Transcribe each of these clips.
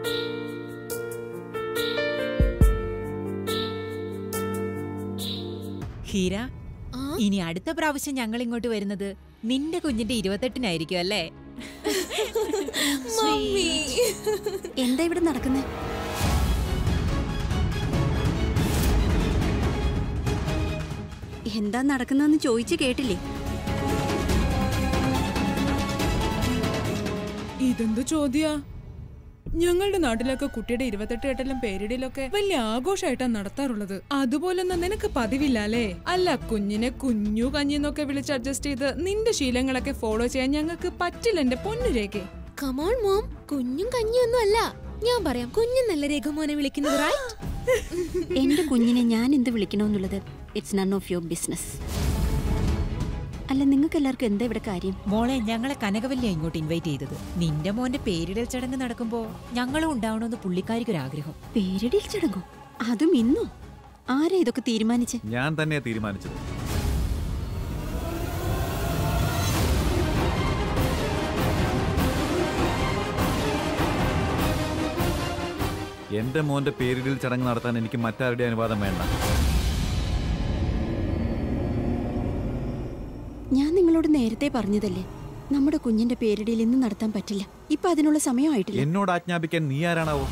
ഹീര ആ ഇനി അടുത്ത പ്രാവശ്യം ഞങ്ങൾ ഇങ്ങോട്ട് വരുന്നത് നിന്റെ കുഞ്ഞിന്റെ ഇരുപത്തെട്ടിനായിരിക്കും അല്ലേ മമ്മി എന്താ ഇവിടെ നടക്കുന്നത് എന്താ നടക്കുന്നതെന്ന് ചോദിച്ചു കേട്ടില്ലേ ഇതെന്ത് ചോദ്യാ ഞങ്ങളുടെ നാട്ടിലൊക്കെ കുട്ടിയുടെ ഇരുപത്തെട്ട് കെട്ടെല്ലാം പേരിടയിലൊക്കെ വലിയ ആഘോഷമായിട്ടാണ് നടത്താറുള്ളത് അതുപോലൊന്നും നിനക്ക് പതിവില്ല അല്ലേ അല്ല കുഞ്ഞിനെ കുഞ്ഞു കഞ്ഞിന്നൊക്കെ വിളിച്ച് അഡ്ജസ്റ്റ് ചെയ്ത് നിന്റെ ശീലങ്ങളൊക്കെ ഫോളോ ചെയ്യാൻ ഞങ്ങൾക്ക് പറ്റില്ല എന്റെ പൊന്നുരേഖെ കമോൺ മോം കുഞ്ഞും കഞ്ഞിയൊന്നും അല്ല ഞാൻ പറയാം കുഞ്ഞും നല്ല രഘുമോനെ വിളിക്കുന്നത് റൈറ്റ് എന്റെ കുഞ്ഞിനെ ഞാൻ എന്ത് വിളിക്കണമെന്നുള്ളത് it's none of your business അല്ല നിങ്ങൾക്ക് എല്ലാവർക്കും എന്താ ഇവിടെ കാര്യം മോളെ ഞങ്ങളെ കനകവല്യ ഇങ്ങോട്ട് ഇൻവൈറ്റ് ചെയ്തത് നിന്റെ മോന്റെ പേരിടൽ ചടങ്ങ് നടക്കുമ്പോ ഞങ്ങളും ഉണ്ടാവണമെന്ന് പുള്ളിക്കാരിക്കൊരാഗ്രഹം പേരിടിൽ ചടങ്ങോ അതും ഇന്നോ ആരാ ഇതൊക്കെ തീരുമാനിച്ച് ഞാൻ തന്നെ തീരുമാനിച്ചത് എന്റെ മോന്റെ പേരിടിൽ ചടങ്ങ് നടത്താൻ എനിക്ക് മറ്റാരുടെ അനുവാദം വേണ്ട ഞാൻ നിങ്ങളോട് നേരത്തെ പറഞ്ഞതല്ലേ നമ്മുടെ കുഞ്ഞിന്റെ പേരിടിയിൽ ഇന്ന് നടത്താൻ പറ്റില്ല ഇപ്പൊ അതിനുള്ള സമയമായിട്ടില്ല എന്നോട് ആജ്ഞാപിക്കാൻ നീ ആരാണാവോ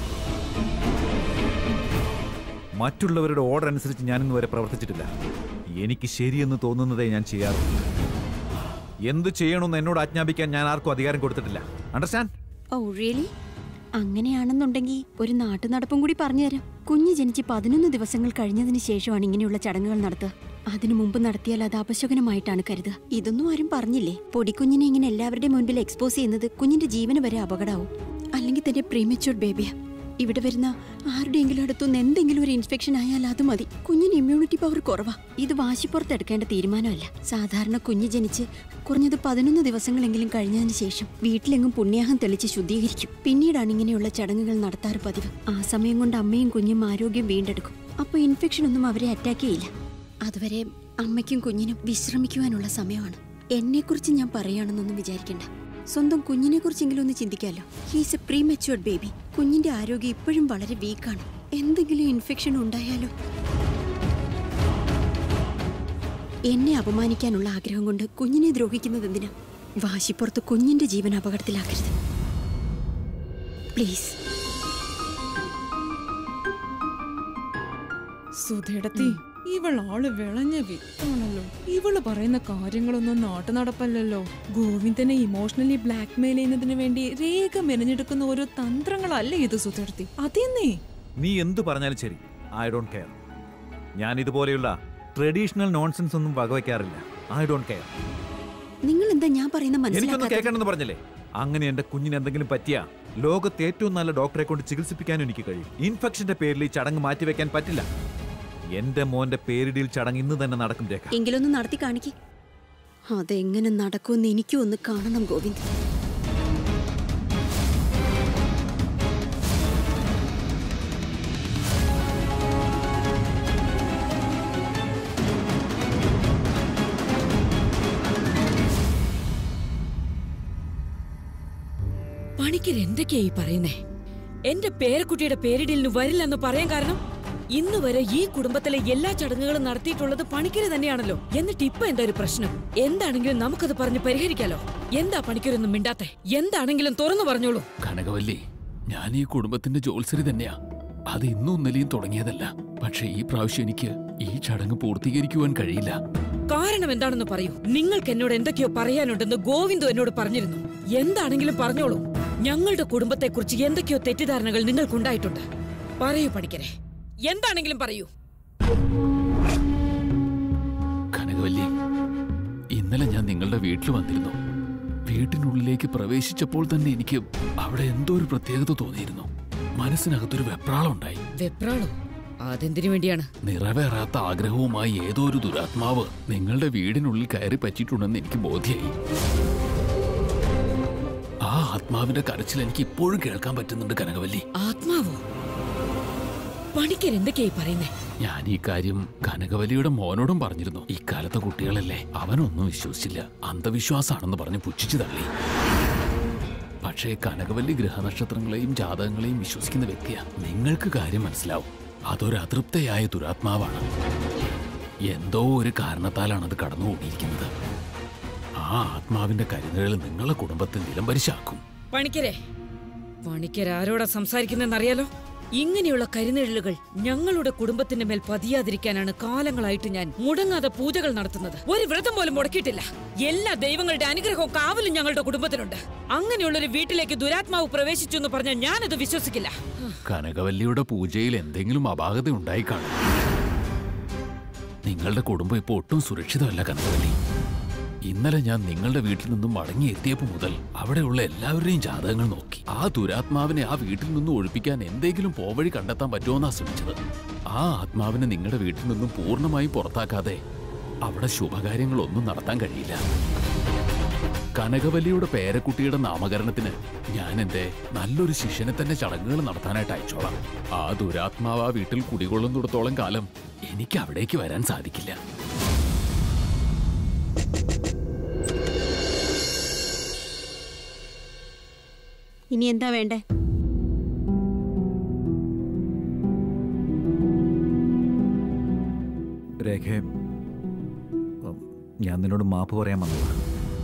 മറ്റുള്ളവരുടെ ഓർഡർ അനുസരിച്ച് ഞാൻ ഇന്ന് വരെ പ്രവർത്തിച്ചിട്ടില്ല എനിക്ക് ശരിയെന്ന് തോന്നുന്നതേ ഞാൻ ചെയ്യാറുള്ളൂ എന്ത് ചെയ്യണമെന്ന് എന്നോട് ആജ്ഞാപിക്കാൻ ഞാൻ ആർക്കും അധികാരം കൊടുത്തിട്ടില്ല അണ്ടർസ്റ്റാൻഡ് ഓ റിയലി അങ്ങനെയാണെന്നുണ്ടെങ്കിൽ ഒരു നാട്ടു നടപ്പും കൂടി പറഞ്ഞുതരാം കുഞ്ഞ് ജനിച്ച് പതിനൊന്ന് ദിവസങ്ങൾ കഴിഞ്ഞതിന് ശേഷമാണ് ഇങ്ങനെയുള്ള ചടങ്ങുകൾ നടത്തുക അതിനു മുമ്പ് നടത്തിയാൽ അത് അപശകനമായിട്ടാണ് കരുതുക ഇതൊന്നും ആരും പറഞ്ഞില്ലേ പൊടിക്കുഞ്ഞിനെ ഇങ്ങനെ എല്ലാവരുടെയും മുൻപിൽ എക്സ്പോസ് ചെയ്യുന്നത് കുഞ്ഞിന്റെ ജീവന് വരെ അപകടമാവും അല്ലെങ്കിൽ തന്നെ പ്രീമച്യൂർ ബേബിയാ ഇവിടെ വരുന്ന ആരുടെയെങ്കിലും അടുത്തുനിന്ന് എന്തെങ്കിലും ഒരു ഇൻഫെക്ഷൻ ആയാൽ അത് മതി കുഞ്ഞിന് ഇമ്മ്യൂണിറ്റി പവർ കുറവാ ഇത് വാശിപ്പുറത്ത് എടുക്കേണ്ട തീരുമാനമല്ല സാധാരണ കുഞ്ഞ് ജനിച്ച് കുറഞ്ഞത് പതിനൊന്ന് ദിവസങ്ങളെങ്കിലും കഴിഞ്ഞതിന് ശേഷം വീട്ടിലെങ്ങും പുണ്യാഹം തെളിച്ച് ശുദ്ധീകരിക്കും പിന്നീടാണ് ഇങ്ങനെയുള്ള ചടങ്ങുകൾ നടത്താറ് പതിവ് ആ സമയം കൊണ്ട് അമ്മയും കുഞ്ഞും ആരോഗ്യം വീണ്ടെടുക്കും അപ്പോൾ ഇൻഫെക്ഷൻ ഒന്നും അവരെ അറ്റാക്ക് ചെയ്യില്ല അതുവരെ അമ്മയ്ക്കും കുഞ്ഞിനും വിശ്രമിക്കുവാനുള്ള സമയമാണ് എന്നെക്കുറിച്ച് ഞാൻ പറയുകയാണെന്നൊന്നും വിചാരിക്കണ്ട സ്വന്തം കുഞ്ഞിനെ കുറിച്ചെങ്കിലും ഒന്ന് ചിന്തിക്കാലോ he's a premature baby കുഞ്ഞിന്റെ ആരോഗ്യം ഇപ്പോഴും വളരെ വീക്കാണ് എന്തെങ്കിലും ഇൻഫെക്ഷൻ ഉണ്ടായാലോ എന്നെ അപമാനിക്കാനുള്ള ആഗ്രഹം കൊണ്ട് കുഞ്ഞിനെ ദ്രോഹിക്കുന്നത് എന്തിനാ വാശിപ്പുറത്ത് കുഞ്ഞിന്റെ ജീവൻ അപകടത്തിലാക്കരുത് പ്ലീസ് സുധേടത്തി ഇവൾ ആള് വിളഞ്ഞ വിത്താണല്ലോ ഇവള് പറയുന്ന കാര്യങ്ങളൊന്നും നാട്ടു നടപ്പല്ലല്ലോ ഗോവിന്ദനെ ഇമോഷണലി ബ്ലാക്ക്മെയിൽ ചെയ്യുന്നതിന് വേണ്ടി രേഖ മെനഞ്ഞെടുക്കുന്ന ഓരോ തന്ത്രങ്ങളല്ലേ ഇത് സുധേടത്തി അതേന്നേ നീ എന്തു പറഞ്ഞാലും ശരി ഐ ഡോണ്ട് കെയർ ഞാൻ ഇതുപോലെയുള്ള ട്രഡീഷണൽ നോൺസെൻസ് ഒന്നും വകവയ്ക്കാറില്ല ഐ ഡോണ്ട് കെയർ നിങ്ങൾ എന്താ ഞാൻ പറയുന്ന എനിക്കൊന്നും മനസ്സിലാക്കാത്തത് കേൾക്കണമെന്ന് പറഞ്ഞില്ലേ അങ്ങനെ എന്റെ കുഞ്ഞിന് എന്തെങ്കിലും പറ്റിയ ലോകത്തെ ഏറ്റവും നല്ല ഡോക്ടറെ കൊണ്ട് ചികിത്സിപ്പിക്കാനും എനിക്ക് കഴിയും ഇൻഫെക്ഷന്റെ പേരിൽ ഈ ചടങ്ങ് മാറ്റിവെക്കാൻ പറ്റില്ല എന്റെ മോന്റെ പേരിടിയിൽ ചടങ്ങ് ഇന്ന് തന്നെ നടക്കും രേഖ എങ്കിലൊന്ന് നടത്തി കാണിക്ക് അതെങ്ങനെ നടക്കുമെന്ന് എനിക്കും ഒന്ന് കാണണം ഗോവിന്ദ് പണിക്കർ എന്തൊക്കെയാ ഈ പറയുന്നേ എന്റെ പേരക്കുട്ടിയുടെ പേരിടലിന് വരില്ലെന്ന് പറയാൻ കാരണം ഇന്ന് വരെ ഈ കുടുംബത്തിലെ എല്ലാ ചടങ്ങുകളും നടത്തിയിട്ടുള്ളത് പണിക്കര് തന്നെയാണല്ലോ എന്നിട്ട് ഇപ്പൊ എന്താ ഒരു പ്രശ്നം എന്താണെങ്കിലും നമുക്കത് പറഞ്ഞ് പരിഹരിക്കാലോ എന്താ പണിക്കരൊന്നും മിണ്ടാത്തെ എന്താണെങ്കിലും തുറന്നു പറഞ്ഞോളൂ കനകവല്ലി ഞാൻ ഈ കുടുംബത്തിന്റെ ജോത്സരി തന്നെയാ അത് ഇന്നും ഇന്നലെയും തുടങ്ങിയതല്ല പക്ഷെ ഈ പ്രാവശ്യം എനിക്ക് ഈ ചടങ്ങ് പൂർത്തീകരിക്കുവാൻ കഴിയില്ല കാരണം എന്താണെന്ന് പറയൂ നിങ്ങൾക്ക് എന്നോട് എന്തൊക്കെയോ പറയാനുണ്ടെന്ന് ഗോവിന്ദു എന്നോട് പറഞ്ഞിരുന്നു എന്താണെങ്കിലും പറഞ്ഞോളൂ ഞങ്ങളുടെ കുടുംബത്തെക്കുറിച്ച് എന്തൊക്കെയോ തെറ്റിദ്ധാരണകൾ നിങ്ങൾക്കുണ്ടായിട്ടുണ്ട് പറയൂ പണിക്കരെ എന്താണെങ്കിലും പറയൂ കനകവല്ലി ഇന്നലെ ഞാൻ നിങ്ങളുടെ വീട്ടിൽ വന്നിരുന്നു വീട്ടിനുള്ളിലേക്ക് പ്രവേശിച്ചപ്പോൾ തന്നെ എനിക്ക് അവിടെ എന്തോ ഒരു പ്രത്യേകത തോന്നിയിരുന്നു മനസ്സിനകത്തൊരു വെപ്രാളം ഉണ്ടായി വെപ്രാളോ അതെന്തിനു വേണ്ടിയാണ് നിറവേറാത്ത ആഗ്രഹവുമായി ഏതോ ഒരു ദുരാത്മാവ് നിങ്ങളുടെ വീടിനുള്ളിൽ കയറി പറ്റിയിട്ടുണ്ടെന്ന് എനിക്ക് ബോധ്യായി ആ ആത്മാവിന്റെ കരച്ചിൽ എനിക്ക് ഇപ്പോഴും കേൾക്കാൻ പറ്റുന്നുണ്ട് കനകവല്ലി ആത്മാവോ പണിക്കർ എന്തൊക്കെയായി പറയുന്നേ ഞാൻ ഈ കാര്യം കനകവലിയുടെ മോനോടും പറഞ്ഞിരുന്നു ഇക്കാലത്തെ കുട്ടികളല്ലേ അവനൊന്നും വിശ്വസിച്ചില്ല അന്ധവിശ്വാസാണെന്ന് പറഞ്ഞ് പുച്ഛിച്ചു തള്ളി പക്ഷേ കനകവല്ലി ഗ്രഹനക്ഷത്രങ്ങളെയും ജാതകങ്ങളെയും വിശ്വസിക്കുന്ന വ്യക്തിയാ നിങ്ങൾക്ക് കാര്യം മനസ്സിലാവും അതൊരു അതൃപ്തയായ ദുരാത്മാവാണ് എന്തോ ഒരു കാരണത്താലാണ് അത് കടന്നുകൂടിയിരിക്കുന്നത് ആ ആത്മാവിന്റെ കരുതൽ നിങ്ങളെ കുടുംബത്തിൽ നിലംപരിശാക്കും പണിക്കരെ പണിക്കരാരോടാ സംസാരിക്കുന്നറിയാലോ ഇങ്ങനെയുള്ള കരിനിഴലുകൾ ഞങ്ങളുടെ കുടുംബത്തിന്റെ മേൽ പതിയാതിരിക്കാനാണ് കാലങ്ങളായിട്ട് ഞാൻ മുടങ്ങാതെ പൂജകൾ നടത്തുന്നത് ഒരു വ്രതം പോലും മുടക്കിയിട്ടില്ല എല്ലാ ദൈവങ്ങളുടെ അനുഗ്രഹവും കാവലും ഞങ്ങളുടെ കുടുംബത്തിനുണ്ട് അങ്ങനെയുള്ളൊരു വീട്ടിലേക്ക് ദുരാത്മാവ് പ്രവേശിച്ചു എന്ന് പറഞ്ഞാൽ ഞാനത് വിശ്വസിക്കില്ല കനകവല്ലിയുടെ പൂജയിൽ എന്തെങ്കിലും അപാകത ഉണ്ടായി കാണും നിങ്ങളുടെ കുടുംബം ഇപ്പോൾ ഒട്ടും സുരക്ഷിതമല്ല കനകവല്ലി ഇന്നലെ ഞാൻ നിങ്ങളുടെ വീട്ടിൽ നിന്നും മടങ്ങി എത്തിയപ്പോൾ മുതൽ അവിടെയുള്ള എല്ലാവരുടെയും ജാതകങ്ങൾ നോക്കി ആ ദുരാത്മാവിനെ ആ വീട്ടിൽ നിന്നും ഒഴിപ്പിക്കാൻ എന്തെങ്കിലും പോവഴി കണ്ടെത്താൻ പറ്റുമോന്നാ ശ്രമിച്ചത് ആ ആത്മാവിനെ നിങ്ങളുടെ വീട്ടിൽ നിന്നും പൂർണ്ണമായും പുറത്താക്കാതെ അവിടെ ശുഭകാര്യങ്ങളൊന്നും നടത്താൻ കഴിയില്ല കനകവല്ലിയുടെ പേരക്കുട്ടിയുടെ നാമകരണത്തിന് ഞാൻ എന്റെ നല്ലൊരു ശിഷ്യനെ തന്നെ ചടങ്ങുകൾ നടത്താനായിട്ട് അയച്ചോളാം ആ ദുരാത്മാവ് ആ വീട്ടിൽ കുടികൊള്ളുന്നിടത്തോളം കാലം എനിക്ക് അവിടേക്ക് വരാൻ സാധിക്കില്ല ഇനി എന്താ വേണ്ടേ രേഖ ഞാൻ നിന്നോട് മാപ്പ് പറയാൻ വന്നതാ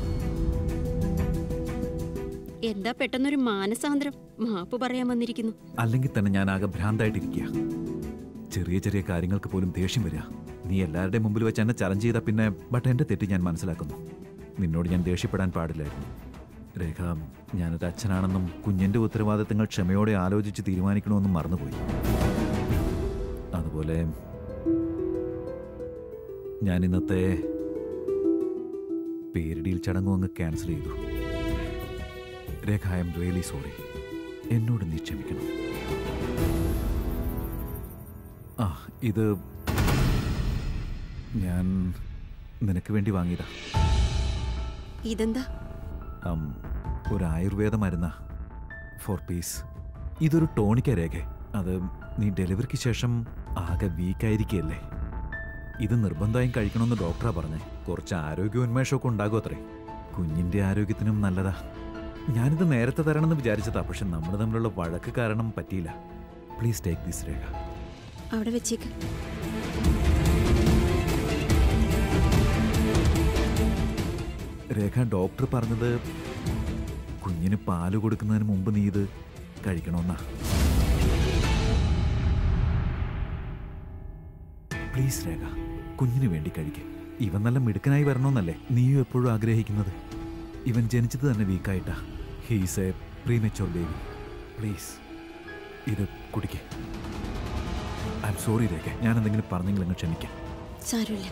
എന്താ പെട്ടെന്നൊരു മാനസാന്തരം മാപ്പ് പറയാൻ വന്നിരിക്കുന്നു അല്ലെങ്കിൽ തന്നെ ഞാൻ ആകെ ഭ്രാന്തായിട്ടിരിക്കുക ചെറിയ ചെറിയ കാര്യങ്ങൾക്ക് പോലും ദേഷ്യം വരിക നീ എല്ലാവരുടെയും മുമ്പിൽ വെച്ച് എന്നെ ചലഞ്ച് ചെയ്താൽ പിന്നെ ബട്ട് എൻ്റെ തെറ്റ് ഞാൻ മനസ്സിലാക്കുന്നു നിന്നോട് ഞാൻ ദേഷ്യപ്പെടാൻ പാടില്ലായിരുന്നു രേഖ ഞാനൊരു അച്ഛനാണെന്നും കുഞ്ഞിൻ്റെ ഉത്തരവാദിത്തങ്ങൾ ക്ഷമയോടെ ആലോചിച്ച് തീരുമാനിക്കണമെന്നും മറന്നുപോയി അതുപോലെ ഞാൻ ഇന്നത്തെ പേരിടിയിൽ ചടങ്ങും അങ്ങ് ക്യാൻസൽ ചെയ്തു Rekha I am really sorry എന്നോട് നീ ക്ഷമിക്കണം ആ ഇത് ഞാൻ നിനക്ക് വേണ്ടി വാങ്ങിയതാ ഇതെന്താ ഉം, ഒരു ആയുർവേദ മരുന്നാ ഫോർ പീസ് ഇതൊരു ടോണിക്ക രേഖ അത് നീ ഡെലിവറിക്ക് ശേഷം ആകെ വീക്കായിരിക്കുകയല്ലേ ഇത് നിർബന്ധമായും കഴിക്കണമെന്ന് ഡോക്ടറാ പറഞ്ഞേ കുറച്ച് ആരോഗ്യോന്മേഷമൊക്കെ ഉണ്ടാകും അത്രേ കുഞ്ഞിന്റെ ആരോഗ്യത്തിനും നല്ലതാ ഞാനിത് നേരത്തെ തരണമെന്ന് വിചാരിച്ചതാ പക്ഷെ നമ്മൾ തമ്മിലുള്ള വഴക്ക് കാരണം പറ്റിയില്ല പ്ലീസ് ടേക്ക് ദിസ് രേഖ അവിടെ വെച്ചേക്ക് രേഖ ഡോക്ടർ പറഞ്ഞത് കുഞ്ഞിന് പാല് കൊടുക്കുന്നതിന് മുമ്പ് നീ ഇത് കഴിക്കണമെന്നാ പ്ലീസ് രേഖ കുഞ്ഞിന് വേണ്ടി കഴിക്കുക ഇവൻ നല്ല മിടുക്കനായി വരണമെന്നല്ലേ നീയും എപ്പോഴും ആഗ്രഹിക്കുന്നത് ഇവൻ ജനിച്ചത് തന്നെ വീക്കായിട്ടാ he's a premature baby please ഇത് കുടിക്കേ ഐ എം സോറി രേഖ ഞാൻ എന്തെങ്കിലും പറഞ്ഞെങ്കിൽ അങ്ങ് ക്ഷമിക്കാം സാരമില്ല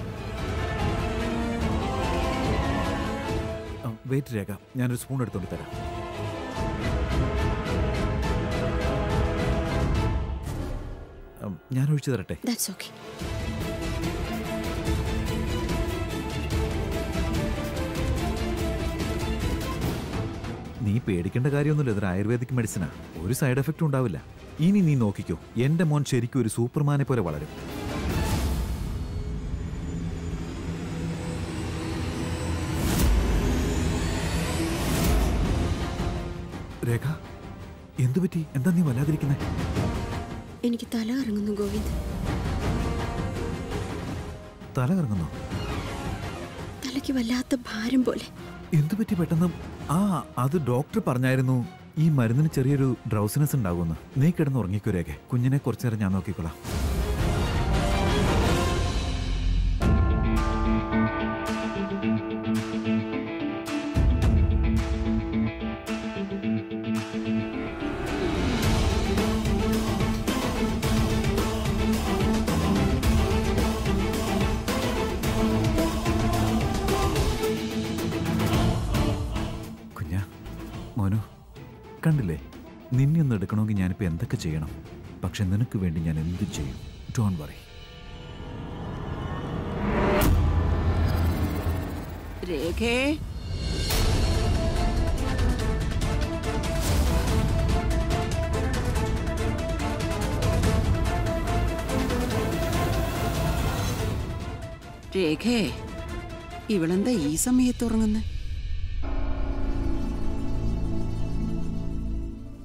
വെയിറ്റ് രേഖ ഞാനൊരു സ്പൂൺ എടുത്തോണ്ട് തരാം ഉം, ഞാൻ ഒഴിച്ചു തരട്ടെ ദാറ്റ്സ് ഓക്കെ നീ പേടിക്കേണ്ട കാര്യമൊന്നുമില്ല ഇതൊരു ആയുർവേദിക് മെഡിസിനാ ഒരു സൈഡ് എഫക്റ്റ് ഉണ്ടാവില്ല ഇനി നീ നോക്കിക്കോ എന്റെ മോൻ ശരിക്കും ഒരു സൂപ്പർമാനെ പോലെ വളരും രേഖ എന്തു പറ്റി എന്താ നീ വല്ലാതിരിക്കുന്നേ എനിക്ക് തല കറങ്ങുന്നു ഗോവിന്ദ് തല കറങ്ങുന്നോ തലയ്ക്ക് വല്ലാത്ത ഭാരം പോലെ എന്തു പറ്റി പെട്ടെന്ന് ആ അത് ഡോക്ടർ പറഞ്ഞായിരുന്നു ഈ മരുന്നിന് ചെറിയൊരു ഡ്രൗസിനെസ് ഉണ്ടാകുമെന്ന് നീ കിടന്ന് ഉറങ്ങിക്കോ രേഖ കുഞ്ഞിനെ കുറച്ചു നേരം ഞാൻ നോക്കിക്കോളാം കുഞ്ഞ മോനു കണ്ടില്ലേ നിന്നെ ഒന്ന് എടുക്കണമെങ്കിൽ ഞാനിപ്പോൾ എന്തൊക്കെ ചെയ്യണം പക്ഷെ നിനക്ക് വേണ്ടി ഞാൻ എന്തും ചെയ്യും ഡോൺ വറി രേഖേ രേഖേ ഇവളെന്താ ഈ സമയത്ത് ഉറങ്ങുന്നത്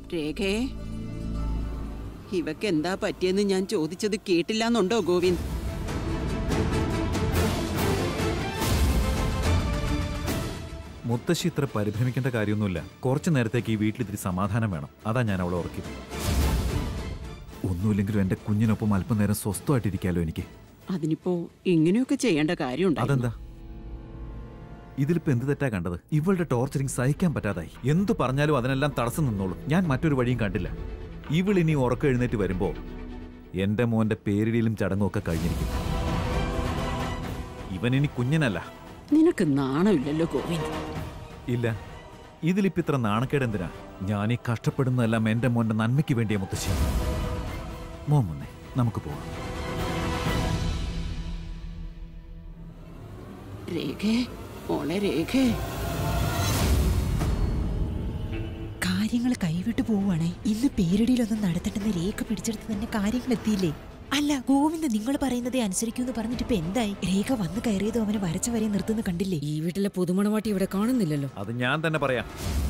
രേഖേ ഇവക്ക് എന്താ പറ്റിയെന്ന് ഞാൻ ചോദിച്ചത് കേട്ടില്ലാന്നുണ്ടോ ഗോവിന്ദ് മുത്തശ്ശി ഇത്ര പരിഭ്രമിക്കേണ്ട കാര്യമൊന്നുമില്ല കുറച്ചു നേരത്തേക്ക് ഈ വീട്ടിൽ ഇത്തിരി സമാധാനം വേണം അതാ ഞാൻ അവളെ ഉറക്കി ഒന്നുമില്ലെങ്കിലും എന്റെ കുഞ്ഞിനൊപ്പം അല്പനേരം സ്വസ്ഥമായിട്ടിരിക്കാലോ എനിക്ക് അതിനിപ്പോ ഇങ്ങനെയൊക്കെ ചെയ്യേണ്ട കാര്യമുണ്ടോ അതെന്താ ഇതിലിപ്പോ എന്ത് തെറ്റാ കണ്ടത് ഇവളുടെ ടോർച്ചറിങ് സഹിക്കാൻ പറ്റാതായി എന്തു പറഞ്ഞാലും അതിനെല്ലാം തടസ്സം നിന്നോളൂ ഞാൻ മറ്റൊരു വഴിയും കണ്ടില്ല ഇവളിനി ഉറക്കം എഴുന്നേറ്റ് വരുമ്പോ എന്റെ മോന്റെ പേരിടിയിലും ചടങ്ങും ഒക്കെ കഴിഞ്ഞിരിക്കും ഇവനിനി കുഞ്ഞനല്ല നിനക്ക് നാണമില്ലല്ലോ ഗോവിന്ദ് ഇല്ല ഇതിലിപ്പോ ഇത്ര നാണക്കേട് എന്തിനാ ഞാൻ ഈ കഷ്ടപ്പെടുന്നതെല്ലാം എന്റെ മോന്റെ നന്മയ്ക്ക് വേണ്ടിയ മുത്തശ്ശി മോൻ മുന്നേ നമുക്ക് പോവാം രേഖേ മോളെ രേഖേ കാര്യങ്ങൾ കൈവിട്ടു പോവുകയാണേ ഇന്ന് പേരിടിയിലൊന്നും നടത്തട്ടെന്ന് രേഖ പിടിച്ചെടുത്ത് തന്നെ കാര്യങ്ങൾ എത്തിയില്ലേ അല്ല ഗോവിന്ദ് നിങ്ങൾ പറയുന്നതേ അനുസരിക്കൂന്ന് പറഞ്ഞിട്ട് ഇപ്പൊ എന്തായി രേഖ വന്ന് കയറിയതും അവനെ വരച്ച വരെ നിർത്തുന്ന കണ്ടില്ലേ ഈ വീട്ടിലെ പുതുമണവാട്ടി ഇവിടെ കാണുന്നില്ലല്ലോ അത് ഞാൻ തന്നെ പറയാം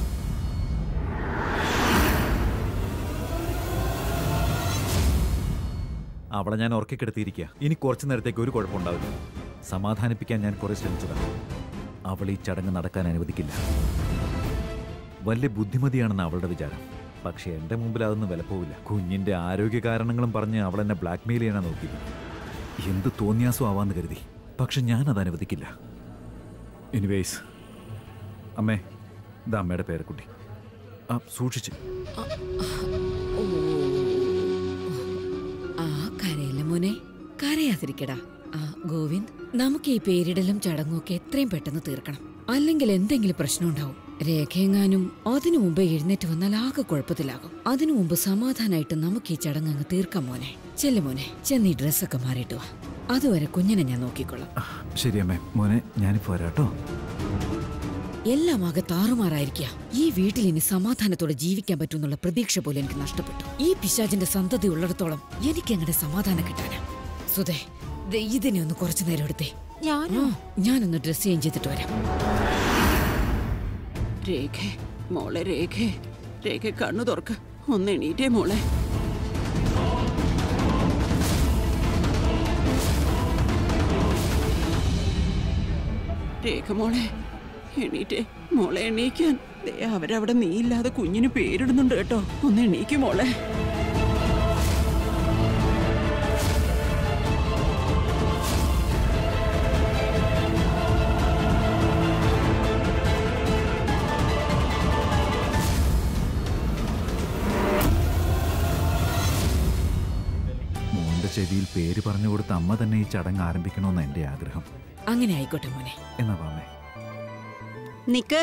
അവളെ ഞാൻ ഉറക്കിക്കിടത്തിയിരിക്കുക ഇനി കുറച്ചു നേരത്തേക്ക് ഒരു കുഴപ്പമുണ്ടാവില്ല സമാധാനിപ്പിക്കാൻ ഞാൻ കുറെ ശ്രമിച്ചതാണ് അവൾ ഈ ചടങ്ങ് നടക്കാൻ അനുവദിക്കില്ല വലിയ ബുദ്ധിമതിയാണെന്ന് അവളുടെ വിചാരം പക്ഷെ എന്റെ മുമ്പിൽ അതൊന്നും വിലപ്പോവില്ല കുഞ്ഞിന്റെ ആരോഗ്യ കാരണങ്ങളും പറഞ്ഞ് അവൾ എന്നെ ബ്ലാക്ക്മെയിൽ ചെയ്യാനാ നോക്കിയത് എന്ത് തോന്നിയാസോ ആവാന്ന് കരുതി പക്ഷെ ഞാൻ അത് അനുവദിക്കില്ല എനിവേസ് അമ്മേ ഇത് അമ്മയുടെ പേരക്കുട്ടി ആ സൂക്ഷിച്ച് ആ കരയില്ല മോനെ കരയാതിരിക്കടാ ആ ഗോവിന്ദ് നമുക്ക് ഈ പേരിടലും ചടങ്ങും ഒക്കെ എത്രയും പെട്ടെന്ന് തീർക്കണം അല്ലെങ്കിൽ എന്തെങ്കിലും പ്രശ്നം ഉണ്ടാവും രേഖയെങ്ങാനും അതിനു മുമ്പ് എഴുന്നേറ്റ് വന്നാൽ ആകെ കുഴപ്പത്തിലാകും അതിനു മുമ്പ് സമാധാനായിട്ട് നമുക്ക് ഈ ചടങ്ങ് അങ്ങ് തീർക്കാം മോനെ ചെല്ലു മോനെ ചെന്ന് ഈ ഡ്രസ്സൊക്കെ മാറിയിട്ട് വാ അതുവരെ കുഞ്ഞിനെ ഞാൻ നോക്കിക്കൊള്ളാം ആ, ശരി അമ്മേ മോനെ ഞാനിപ്പോ വരാട്ടോ എല്ലാം ആകെ താറുമാറായിരിക്കുക ഈ വീട്ടിൽ ഇനി സമാധാനത്തോടെ ജീവിക്കാൻ പറ്റുമെന്നുള്ള പ്രതീക്ഷ പോലും എനിക്ക് നഷ്ടപ്പെട്ടു ഈ പിശാചിന്റെ സന്തതി ഉള്ളിടത്തോളം എനിക്ക് എങ്ങനെ സമാധാനം കിട്ടാനാ സുധേ ദേ ഇതിനെ ഒന്ന് കുറച്ചു നേരം എടുത്തേ ഞാനോ ആ, ഞാനൊന്ന് ഡ്രസ് ചേഞ്ച് ചെയ്തിട്ട് വരാം രേഖേ മോളെ രേഖേ രേഖ കണ്ണു തുറക്ക് ഒന്ന് എണീറ്റേ മോളെ രേഖ മോളെ എണീറ്റേ മോളെ എണീക്കാൻ ദേ അവരവിടെ നീ ഇല്ലാതെ കുഞ്ഞിന് പേരിടുന്നുണ്ട് കേട്ടോ ഒന്ന് എണീക്ക് മോളെ മോന്റെ ചെവിയിൽ പേര് പറഞ്ഞു കൊടുത്ത അമ്മ തന്നെ ഈ ചടങ്ങ് ആരംഭിക്കണമെന്ന് എന്റെ ആഗ്രഹം അങ്ങനെ ആയിക്കോട്ടെ മോനെ എന്നാ പാമേ നിക്ക്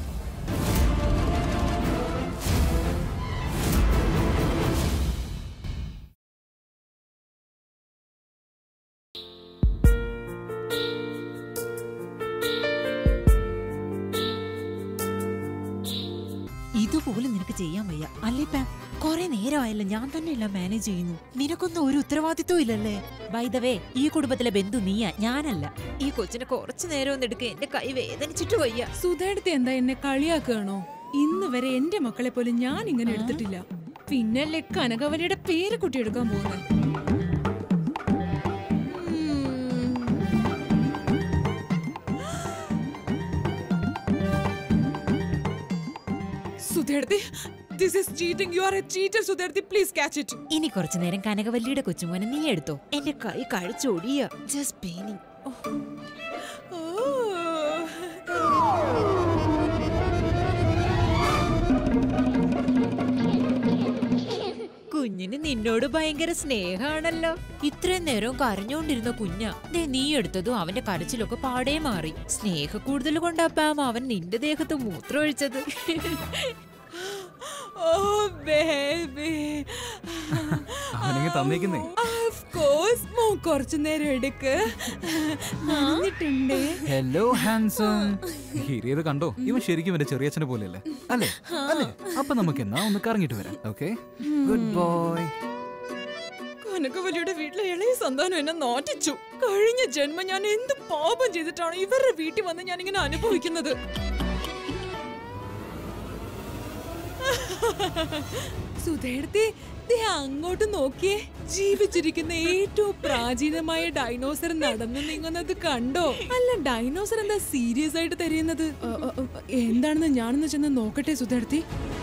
ഇതുപോലും നിനക്ക് ചെയ്യാൻ വയ്യ അല്ലേ പാം കൊറേ നേരമായല്ലോ ഞാൻ തന്നെ എല്ലാം മാനേജ് ചെയ്യുന്നു നിനക്കൊന്നും ഒരു ഉത്തരവാദിത്വം ഇല്ലല്ലേ വൈദവേ ഈ കുടുംബത്തിലെ ബന്ധു നീയാ ഞാനല്ല ഈ കൊച്ചിനെ കുറച്ചു നേരം ഒന്ന് എടുക്കുക എന്റെ കൈ വേദനിച്ചിട്ട് വയ്യ സുധേടത്തെ എന്താ എന്നെ കളിയാക്കുകയാണോ ഇന്ന് വരെ എന്റെ മക്കളെ പോലും ഞാൻ ഇങ്ങനെ എടുത്തിട്ടില്ല പിന്നല്ലേ കനകവലിയുടെ പേര് കുട്ടി എടുക്കാൻ പോകുന്നത് സുധേടത്തി this is cheating you are a cheater സുധേടത്തി പ്ലീസ് ക്യാച്ച് ഇറ്റ് ഇനി കുറച്ചു നേരം കനകവല്ലിയുടെ കൊച്ചുമോനെ നീ എടുത്തോ എന്റെ കൈ കഴിച്ചൊടിയ ജസ്റ്റ് പെയിനിങ് കുഞ്ഞിന് നിന്നോട് ഭയങ്കര സ്നേഹാണല്ലോ ഇത്രയും നേരം കരഞ്ഞോണ്ടിരുന്ന കുഞ്ഞ ദേ നീ എടുത്തതും അവന്റെ കരച്ചിലൊക്കെ പാടേ മാറി സ്നേഹ കൂടുതൽ കൊണ്ടാപ്പാം അവൻ നിന്റെ ദേഹത്ത് മൂത്രം ഒഴിച്ചത് ഓ ബേബി അവനെങ്കിൽ തന്നേക്കുന്നേ ഓഫ് കോഴ്സ് മോ കുറച്ചു നേരം എടുക്ക് നനഞ്ഞിട്ടുണ്ടേ ഹലോ ഹാൻസം ഹിരിയത് കണ്ടോ ഇവൻ ശരിക്കും എന്റെ ചെറിയച്ഛനെ പോലെയല്ലേ അല്ലേ അല്ലേ അപ്പൊ നമുക്ക് എന്നാ ഒന്ന് കറങ്ങിട്ട് വരാം ഓക്കെ ഗുഡ് ബോയ് കനകവലിയുടെ വീട്ടിലെ ഇളയ സന്താനം എന്നെ നോറ്റിച്ചു കഴിഞ്ഞ ജന്മം ഞാൻ എന്ത് പാപം ചെയ്തിട്ടാണ് ഇവരുടെ വീട്ടിൽ വന്ന് ഞാൻ ഇങ്ങനെ അനുഭവിക്കുന്നത് സുധേടത്തെ ദേ അങ്ങോട്ട് നോക്കിയേ ജീവിച്ചിരിക്കുന്ന ഏറ്റവും പ്രാചീനമായ ഡൈനോസർ നടന്നു നീങ്ങുന്നത് കണ്ടോ അല്ല ഡൈനോസർ എന്താ സീരിയസ് ആയിട്ട് തെരയുന്നത് അ, അ, അ, എന്താണെന്ന് ഞാനൊന്ന് ചെന്ന് നോക്കട്ടെ സുധേടത്തി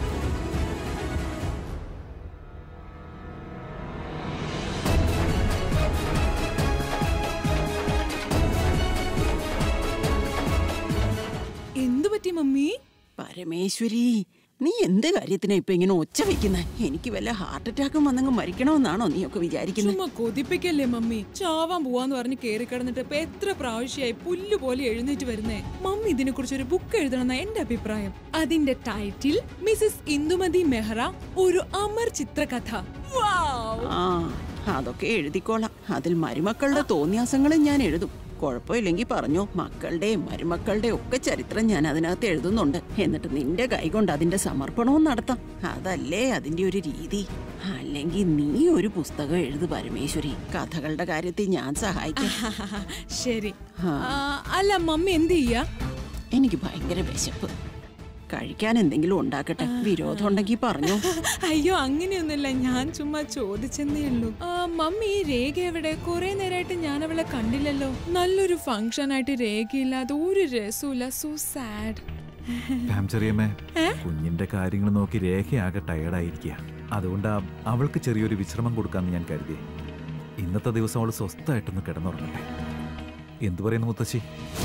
എന്തു പറ്റി മമ്മി പരമേശ്വരി നീ എന്ത് കാര്യത്തിനാ ഇപ്പൊ ഇങ്ങനെ ഒച്ച വെക്കുന്നെ എനിക്ക് വല്ല ഹാർട്ട് അറ്റാക്കും വന്നങ്ങ് മരിക്കണമെന്നാണോ നീയൊക്കെ വിചാരിക്കുന്നത് ചുമ്മാ കൊതിപ്പിക്കല്ലേ മമ്മി ചാവാൻ പോവാന്ന് പറഞ്ഞ് കേറി കിടന്നിട്ട് ഇപ്പൊ എത്ര പ്രാവശ്യമായി പുല്ല് പോലെ എഴുന്നേറ്റ് വരുന്നേ മമ്മി ഇതിനെ കുറിച്ച് ഒരു ബുക്ക് എഴുതണമെന്ന എന്റെ അഭിപ്രായം അതിന്റെ ടൈറ്റിൽ മിസസ് ഇന്ദുമതി മെഹ്റ ഒരു അമർ ചിത്രകഥ വൗ! ആ അതൊക്കെ എഴുതിക്കോളാം അതിൽ മരുമക്കളുടെ തോന്നിയാസങ്ങളും ഞാൻ എഴുതും കുഴപ്പമില്ലെങ്കിൽ പറഞ്ഞോ മക്കളുടെയും മരുമക്കളുടെയും ഒക്കെ ചരിത്രം ഞാൻ അതിനകത്ത് എഴുതുന്നുണ്ട് എന്നിട്ട് നിന്റെ കൈകൊണ്ട് അതിന്റെ സമർപ്പണവും നടത്താം അതല്ലേ അതിന്റെ ഒരു രീതി അല്ലെങ്കിൽ നീ ഒരു പുസ്തകം എഴുതു പരമേശ്വരി കഥകളുടെ കാര്യത്തിൽ ഞാൻ സഹായിക്കാം ശരി ആ. ആ, അല്ല മമ്മി എന്ത് ചെയ്യാ എനിക്ക് ഭയങ്കര വിശപ്പ് കഴിക്കാൻ എന്തെങ്കിലും ഉണ്ടാക്കട്ടെ വിരോധം ഉണ്ടെങ്കിൽ പറഞ്ഞോ അയ്യോ അങ്ങനെയൊന്നുമില്ല ഞാൻ ചുമ്മാ ചോദിച്ചെന്നേ ഉള്ളൂ ആ, മമ്മി ഈ രേഖ എവിടെ കുറെ നേരമായിട്ട് ഞാൻ അവളെ കണ്ടില്ലല്ലോ നല്ലൊരു ഫംഗ്ഷൻ ആയിട്ട് രേഖയില്ലാതെ ഒരു രസമില്ല സോ സാഡ് പാം ചെറിയമ്മേ കുഞ്ഞിന്റെ കാര്യങ്ങൾ നോക്കി രേഖയാകെ ടയർഡായിരിക്കുക അതുകൊണ്ടാ അവൾക്ക് ചെറിയൊരു വിശ്രമം കൊടുക്കാമെന്ന് ഞാൻ കരുതി ഇന്നത്തെ ദിവസം അവൾ സ്വസ്ഥമായിട്ടൊന്ന് കിടന്നുറങ്ങട്ടെ എന്തു പറയുന്നു മുത്തശ്ശി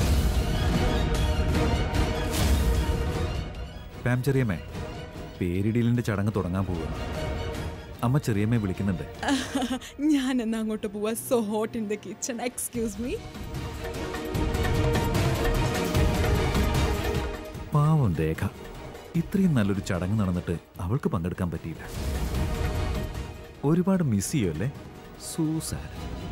പാം ചെറിയമ്മേ പേരിടീലിന്റെ ചടങ്ങ് തുടങ്ങാൻ പോവുക അമ്മ ചെറിയമ്മയെ വിളിക്കുന്നുണ്ട് ഞാൻ എന്നാ അങ്ങോട്ട് പോവാ so hot in the kitchen excuse me പാവം രേഖ ഇത്രയും നല്ലൊരു ചടങ്ങ് നടന്നിട്ട് അവൾക്ക് പങ്കെടുക്കാൻ പറ്റിയില്ല ഒരുപാട് മിസ് ചെയ്യുമല്ലേ സൂസാൻ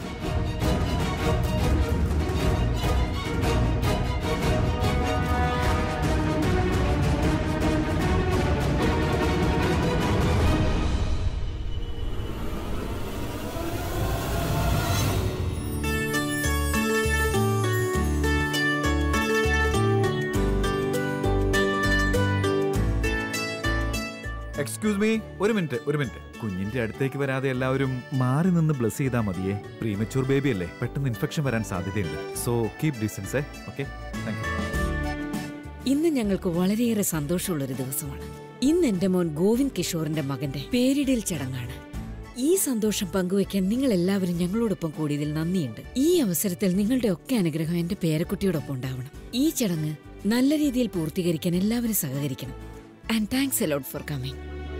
എക്സ്ക്യൂസ് മീ ഒരു മിനിറ്റ് ഒരു മിനിറ്റ് കുഞ്ഞിന്റെ അടുത്തേക്ക് വരാതെ എല്ലാവരും മാറി നിന്ന് ബ്ലസ് ചെയ്താൽ മതിയേ പ്രീമച്യൂർ ബേബി അല്ലേ പെട്ടെന്ന് ഇൻഫെക്ഷൻ വരാൻ സാധ്യതയുണ്ട് so keep distance okay thank you ഇന്ന് ഞങ്ങൾക്ക് വളരെയേറെ സന്തോഷമുള്ളൊരു ദിവസമാണ് ഇന്ന് എന്റെ മോൻ ഗോവിന്ദ് കിഷോറിന്റെ മകന്റെ പേരിടൽ ചടങ്ങാണ് ഈ സന്തോഷം പങ്കുവയ്ക്കാൻ നിങ്ങൾ എല്ലാവരും ഞങ്ങളോടൊപ്പം കൂടിയതിൽ നന്ദിയുണ്ട് ഈ അവസരത്തിൽ നിങ്ങളുടെ ഒക്കെ അനുഗ്രഹം എന്റെ പേരക്കുട്ടിയോടൊപ്പം ഉണ്ടാവണം ഈ ചടങ്ങ് നല്ല രീതിയിൽ പൂർത്തീകരിക്കാൻ എല്ലാവരും സഹകരിക്കണം and thanks a lot for coming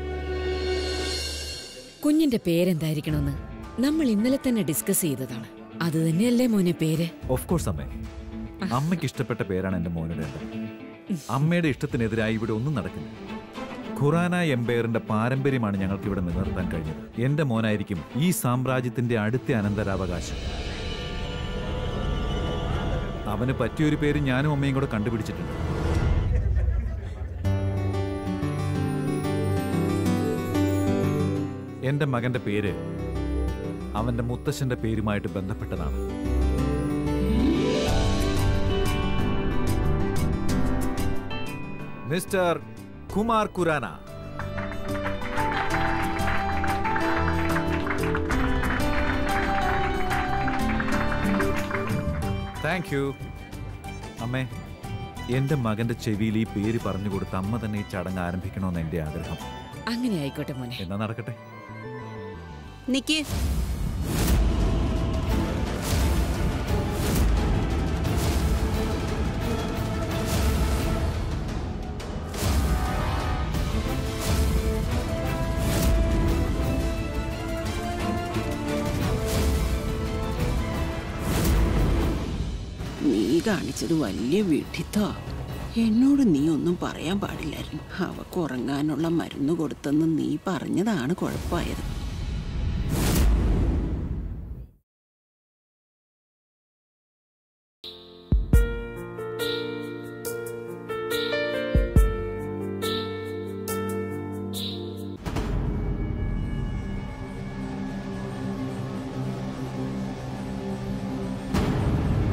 കുഞ്ഞിന്റെ പേരെന്തായിരിക്കണമെന്ന് നമ്മൾ ഇന്നലെ തന്നെ ഡിസ്കസ് ചെയ്തതാണ് അത് തന്നെയല്ലേ മോനെ പേര് ഓഫ് കോഴ്സ് അമ്മേ അമ്മയ്ക്ക് ഇഷ്ടപ്പെട്ട പേരാണ് എന്റെ മോനുടേത് അമ്മയുടെ ഇഷ്ടത്തിനെതിരായി ഇവിടെ ഒന്നും നടക്കില്ല ഖുറാന എംപയറിന്റെ പാരമ്പര്യമാണ് ഞങ്ങൾക്ക് ഇവിടെ നിലനിർത്താൻ കഴിഞ്ഞത് എന്റെ മോനായിരിക്കും ഈ സാമ്രാജ്യത്തിന്റെ അടുത്ത അനന്തരാവകാശം അവന് പറ്റിയൊരു പേര് ഞാനും അമ്മയും കൂടെ കണ്ടുപിടിച്ചിട്ടുണ്ട് എന്റെ മകന്റെ പേര് അവന്റെ മുത്തശ്ശന്റെ പേരുമായിട്ട് ബന്ധപ്പെട്ടതാണ് mister Kumar Khurana thank you അമ്മേ എന്റെ മകന്റെ ചെവിയിൽ ഈ പേര് പറഞ്ഞു കൊടുത്ത് അമ്മ തന്നെ ഈ ചടങ്ങ് ആരംഭിക്കണമെന്ന് എന്റെ ആഗ്രഹം അങ്ങനെ ആയിക്കോട്ടെ മോനെ എന്നാ നടക്കട്ടെ നിക്ക് നീ കാണിച്ചത് വലിയ വിഡിത്താ എന്നോട് നീ ഒന്നും പറയാൻ പാടില്ലായിരുന്നു അവക്ക് ഉറങ്ങാനുള്ള മരുന്ന് കൊടുത്തെന്ന് നീ പറഞ്ഞതാണ് കുഴപ്പമായത്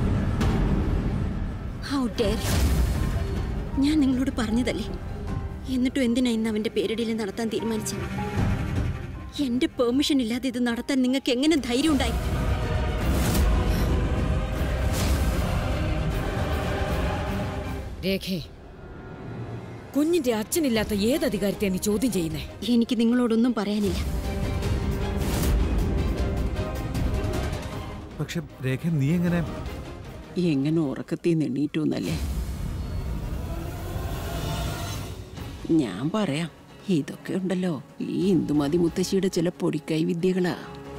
ഹൗ ഡെയർ ഞാൻ നിങ്ങളോട് പറഞ്ഞതല്ലേ എന്നിട്ടും എന്തിനാ ഇന്ന് അവന്റെ പേരിടയിൽ നടത്താൻ തീരുമാനിച്ചത് എന്റെ പെർമിഷൻ ഇല്ലാതെ ഇത് നടത്താൻ നിങ്ങൾക്ക് എങ്ങനെ ധൈര്യം ഉണ്ടായി രേഖേ കുഞ്ഞിന്റെ അച്ഛനില്ലാത്ത ഏത് അധികാരത്തെ നീ ചോദ്യം ചെയ്യുന്നേ എനിക്ക് നിങ്ങളോടൊന്നും പറയാനില്ല പക്ഷെ രേഖ നീ എങ്ങനെ എങ്ങനെ ഉറക്കത്തിൽ എണ്ണീറ്റൂന്നല്ലേ ഞാൻ പറയാം ഇതൊക്കെ ഉണ്ടല്ലോ ഈ ഇന്ദുമതി മുത്തശ്ശിയുടെ ചില പൊടിക്കൈ വിദ്യകളാ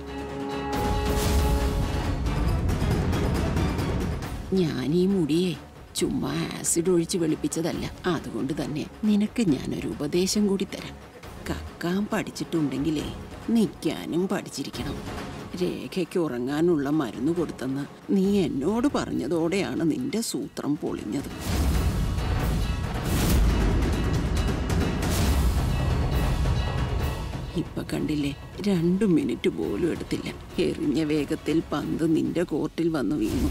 ഞാൻ ഈ മുടിയെ ചുമ്മാ ആസിഡ് ഒഴിച്ച് വെളുപ്പിച്ചതല്ല അതുകൊണ്ട് തന്നെ നിനക്ക് ഞാനൊരു ഉപദേശം കൂടി തരാം കക്കാൻ പഠിച്ചിട്ടുണ്ടെങ്കിലേ നിൽക്കാനും പഠിച്ചിരിക്കണം രേഖയ്ക്ക് ഉറങ്ങാനുള്ള മരുന്ന് കൊടുത്തെന്ന് നീ എന്നോട് പറഞ്ഞതോടെയാണ് നിന്റെ സൂത്രം പൊളിഞ്ഞത് ഇപ്പൊ കണ്ടില്ലേ രണ്ടു മിനിറ്റ് പോലും എടുത്തില്ല എറിഞ്ഞ വേഗത്തിൽ പന്ത് നിന്റെ കോർട്ടിൽ വന്നു വീണു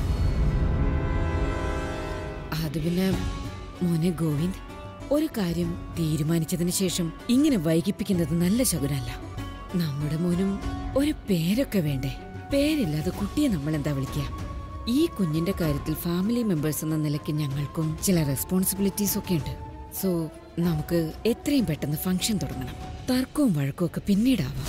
അത് പിന്നെ മോനെ ഗോവിന്ദ് ഒരു കാര്യം തീരുമാനിച്ചതിന് ശേഷം ഇങ്ങനെ വൈകിപ്പിക്കുന്നത് നല്ല ശകുനല്ല നമ്മുടെ മോനും ഒരു പേരൊക്കെ വേണ്ടേ പേരില്ലാതെ കുട്ടിയെ നമ്മൾ എന്താ വിളിക്കുക ഈ കുഞ്ഞിന്റെ കാര്യത്തിൽ ഫാമിലി മെമ്പേഴ്സ് എന്ന നിലയ്ക്ക് ഞങ്ങൾക്കും ചില റെസ്പോൺസിബിലിറ്റീസ് ഒക്കെ ഉണ്ട് സോ നമുക്ക് എത്രയും പെട്ടെന്ന് ഫംഗ്ഷൻ തുടങ്ങണം തർക്കവും വഴക്കവും ഒക്കെ പിന്നീടാവാം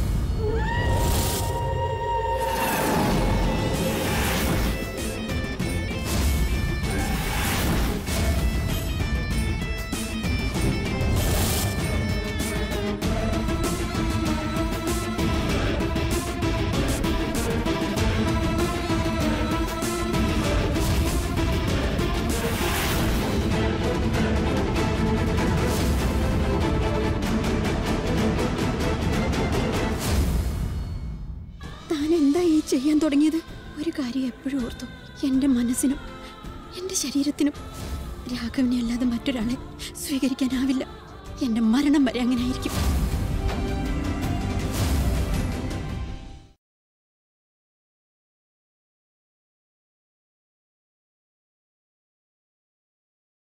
താൻ എന്താ ഈ ചെയ്യാൻ തുടങ്ങിയത് ഒരു കാര്യം എപ്പോഴും ഓർത്തു എൻ്റെ മനസ്സിനും എൻ്റെ ശരീരത്തിനും രാഘവനെ അല്ലാതെ മറ്റൊരാളെ സ്വീകരിക്കാനാവില്ല എൻ്റെ മരണം വരെ അങ്ങനെ ആയിരിക്കും